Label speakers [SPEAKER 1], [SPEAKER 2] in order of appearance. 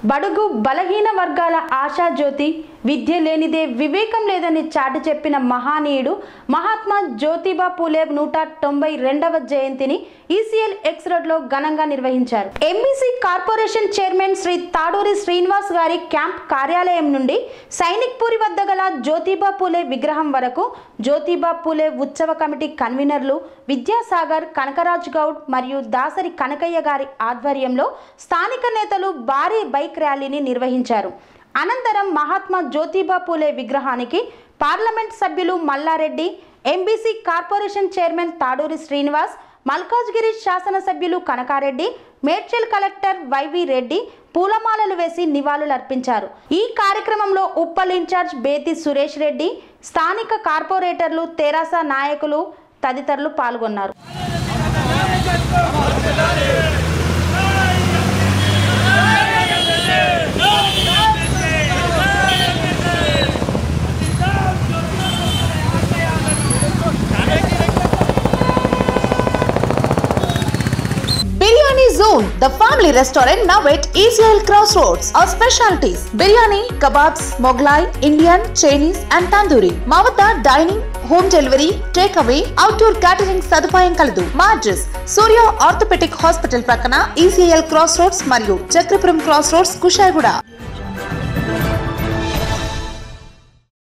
[SPEAKER 1] బడుగు బలహీన వర్గాల ఆశాజ్యోతి విద్య లేనిదే వివేకం లేదని చాటి చెప్పిన మహానీయుడు మహాత్మా జ్యోతిబా పూలే నూట తొంభై రెండవ జయంతిని ఈసీఎల్ ఎక్స్ రోడ్లో ఘనంగా నిర్వహించారు MBC corporation chairman Shri Taduri Srinivas గారి క్యాంప్ కార్యాలయం నుండి సైనిక్ పూరి వద్ద గల జ్యోతిబా పూలే విగ్రహం వరకు జ్యోతిబా పూలే ఉత్సవ కమిటీ కన్వీనర్లు విద్యాసాగర్ కనకరాజ్ గౌడ్ మరియు దాసరి కనకయ్య గారి ఆధ్వర్యంలో స్థానిక నేతలు భారీ బైక్ ర్యాలీని నిర్వహించారు అనంతరం మహాత్మా జ్యోతిబా పూలే విగ్రహానికి పార్లమెంట్ సభ్యులు Mallareddy MBC corporation chairman Taduri Srinivas Malkajgiri శాసనసభ్యులు కనకారెడ్డి మేడ్చల్ కలెక్టర్ వైవి రెడ్డి పూలమాలలు వేసి నివాళులర్పించారు ఈ కార్యక్రమంలో ఉప్పల్ ఇన్ఛార్జ్ బేతి సురేష్ రెడ్డి స్థానిక కార్పొరేటర్లు తెరాస నాయకులు తదితరులు పాల్గొన్నారు
[SPEAKER 2] Biryani Zone, the family restaurant now at ECL Crossroads. Our specialties biryani, kebabs, Moglai, Indian, Chinese, and tandoori. మా వద్ద dining home delivery take away outdoor catering సదుపాయం కలదు మా అడ్రస్ సూర్య ఆర్థోపెటిక్ హాస్పిటల్ ప్రక్కన ఈసీఎల్ క్రాస్ రోడ్స్ మరియు Chakrapuram cross roads Kushaiguda